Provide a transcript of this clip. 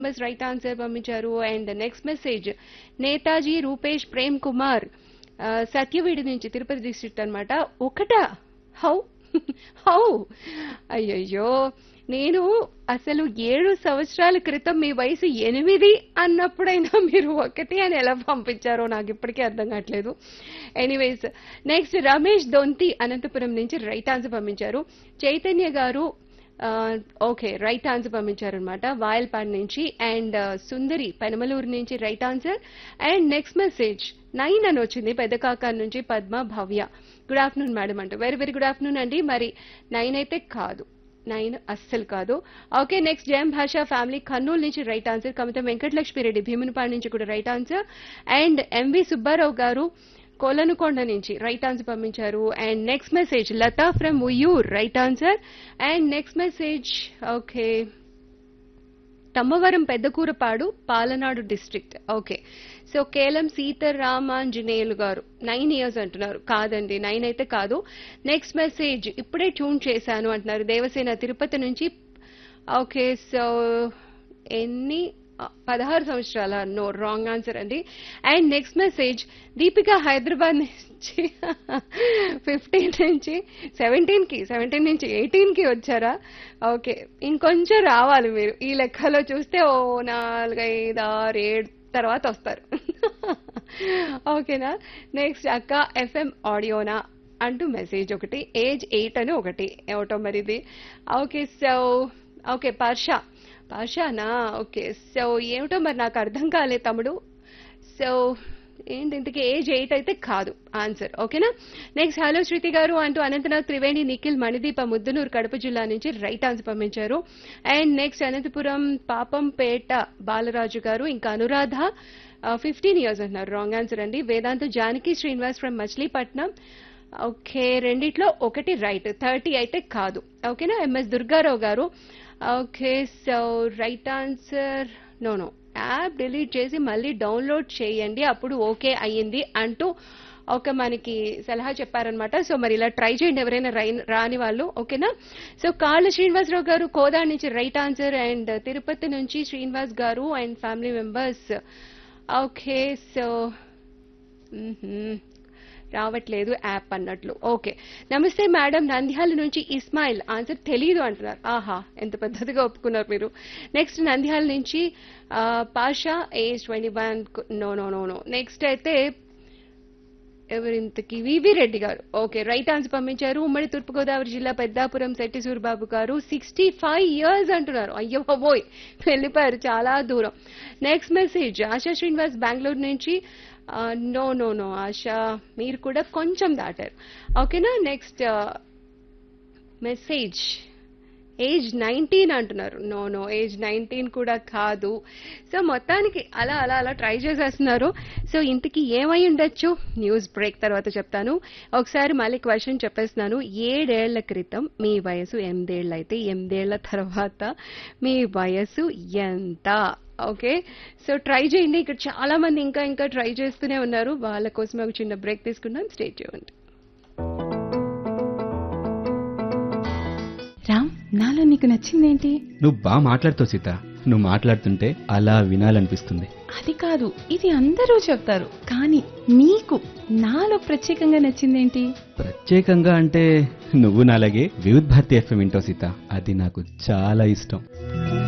bus right answer పంపించారు and next message Netaji Rupesh Prem Kumar ఆ, సత్యవీడి నుంచి తిరుపతి డిస్ట్రిక్ట్ అన్నమాట ఒకటా హౌ హౌ అయ్యయ్యో నేను అసలు ఏడు సంవత్సరాల క్రితం మీ వయసు ఎనిమిది అన్నప్పుడైనా మీరు ఒకటి అని ఎలా పంపించారో నాకు ఇప్పటికీ అర్థం కావట్లేదు ఎనీవేస్ నెక్స్ట్ రమేష్ దొంతి అనంతపురం నుంచి రైట్ ఆన్సర్ పంపించారు చైతన్య గారు ఓకే రైట్ ఆన్సర్ పంపించారనమాట వాయల్పాడ్ నుంచి అండ్ సుందరి పెనమలూరు నుంచి right answer and next message nine అని వచ్చింది పెద్ద కాకా నుంచి Padma Bhavya good afternoon madam అంటూ వెరీ వెరీ గుడ్ ఆఫ్టర్నూన్ అండి మరి నైన్ అయితే కాదు నైన్ అస్సలు కాదు ఓకే నెక్స్ట్ జయం భాష ఫ్యామిలీ కర్నూలు నుంచి రైట్ ఆన్సర్ కమిత వెంకటలక్ష్మి రెడ్డి భీమునిపాడు నుంచి కూడా right answer and M V Subbarao garu Kolanukonda నుంచి రైట్ ఆన్సర్ పంపించారు and next message Latha from Uyyur right answer and next message okay Tammavaram Peddakurapadu Palnadu district okay so కేలం సీతారామాంజనేయులు గారు నైన్ ఇయర్స్ అంటున్నారు కాదండి నైన్ అయితే కాదు నెక్స్ట్ మెసేజ్ ఇప్పుడే ట్యూన్ చేశాను అంటున్నారు దేవసేన తిరుపతి నుంచి ఓకే సో ఎన్ని ఆ, పదహారు సంవత్సరాల నో రాంగ్ ఆన్సర్ అండి and next message Deepika Hyderabad నుంచి ఫిఫ్టీన్ నుంచి సెవెంటీన్ కి సెవెంటీన్ నుంచి ఎయిటీన్ కి వచ్చారా ఓకే ఇంకొంచెం రావాలి మీరు ఈ లెక్కలో చూస్తే ఓ నాలుగైదు ఆరు ఏడు తర్వాత వస్తారు ఓకేనా నెక్స్ట్ అక్క ఎఫ్ఎం ఆడియోనా అంటూ మెసేజ్ ఒకటి ఏజ్ ఎయిట్ అని ఒకటి ఏమిటో మరి ఇది ఓకే సో ఓకే పర్ష పర్షానా ఓకే సో ఏమిటో మరి నాకు అర్థం కాలే తమ్ముడు సో ఏంటి ఇంతకీ ఏజ్ ఎయిట్ అయితే కాదు ఆన్సర్ ఓకేనా నెక్స్ట్ హలో శృతి గారు అంటూ అనంతనాథ్ త్రివేణి నిఖిల్ మణిదీప ముద్దునూరు కడప జిల్లా నుంచి రైట్ ఆన్సర్ పంపించారు అండ్ నెక్స్ట్ అనంతపురం పాపంపేట బాలరాజు గారు ఇంకా అనురాధ ఫిఫ్టీన్ ఇయర్స్ అంటున్నారు రాంగ్ ఆన్సర్ అండి వేదాంత జానకి శ్రీనివాస్ ఫ్రమ్ మచిలీపట్నం ఓకే రెండిట్లో ఒకటి రైట్ థర్టీ అయితే కాదు ఓకేనా M S Durgarao garu okay so right answer no no app delete చేసి మళ్ళీ డౌన్లోడ్ చేయండి అప్పుడు ఓకే అయ్యింది అంటూ ఒక మనకి సలహా చెప్పారనమాట సో మరి ఇలా ట్రై చేయండి ఎవరైనా రై- రాని వాళ్ళు ఓకేనా సో కాళ్ళ శ్రీనివాసరావు గారు కోదా నుంచి రైట్ ఆన్సర్ అండ్ తిరుపతి నుంచి Srinivas garu and family members okay so రావట్లేదు యాప్ అన్నట్లు ఓకే నమస్తే మేడం నంద్యాల నుంచి ఇస్మాయిల్ ఆన్సర్ తెలియదు అంటున్నారు ఆహా ఎంత పద్ధతిగా ఒప్పుకున్నారు మీరు నెక్స్ట్ నంద్యాల నుంచి ఆ, Pasha age twenty one no no no no next అయితే ఎవరింతకి వివి రెడ్డి గారు ఓకే రైట్ ఆన్సర్ పంపించారు ఉమ్మడి తూర్పుగోదావరి జిల్లా పెద్దాపురం శెట్టి సూరిబాబు గారు సిక్స్టీ ఫైవ్ ఇయర్స్ అంటున్నారు అయ్యో బాబోయ్ వెళ్ళిపోయారు చాలా దూరం నెక్స్ట్ మెసేజ్ ఆశా శ్రీనివాస్ బెంగళూరు నుంచి నో నో నో ఆశా మీరు కూడా కొంచెం దాటారు ఓకేనా నెక్స్ట్ మెసేజ్ ఏజ్ నైన్టీన్ అంటున్నారు నో నో ఏజ్ నైన్టీన్ కూడా కాదు సో మొత్తానికి అలా అలా అలా ట్రై చేసేస్తున్నారు సో ఇంతకీ ఏమై ఉండొచ్చు న్యూస్ బ్రేక్ తర్వాత చెప్తాను ఒకసారి మళ్ళీ క్వశ్చన్ చెప్పేస్తున్నాను ఏడేళ్ల క్రితం మీ వయసు ఎనిమిదేళ్ళు అయితే ఎనిమిదేళ్ల తర్వాత మీ వయసు ఎంత ఓకే సో ట్రై చేయండి ఇక్కడ చాలా మంది ఇంకా ఇంకా ట్రై చేస్తూనే ఉన్నారు వాళ్ళ కోసం ఒక చిన్న బ్రేక్ తీసుకున్నాం స్టేట్ చేయండి రామ్ నాలో నీకు నచ్చిందేంటి నువ్వు బాగా మాట్లాడుతావు సీత నువ్వు మాట్లాడుతుంటే అలా వినాలనిపిస్తుంది అది కాదు ఇది అందరూ చెప్తారు కానీ నీకు నాలో ప్రత్యేకంగా నచ్చిందేంటి ప్రత్యేకంగా అంటే నువ్వు నాలాగే వివిధ్ భారతి ఎఫ్ఎం వింటావు సీత అది నాకు చాలా ఇష్టం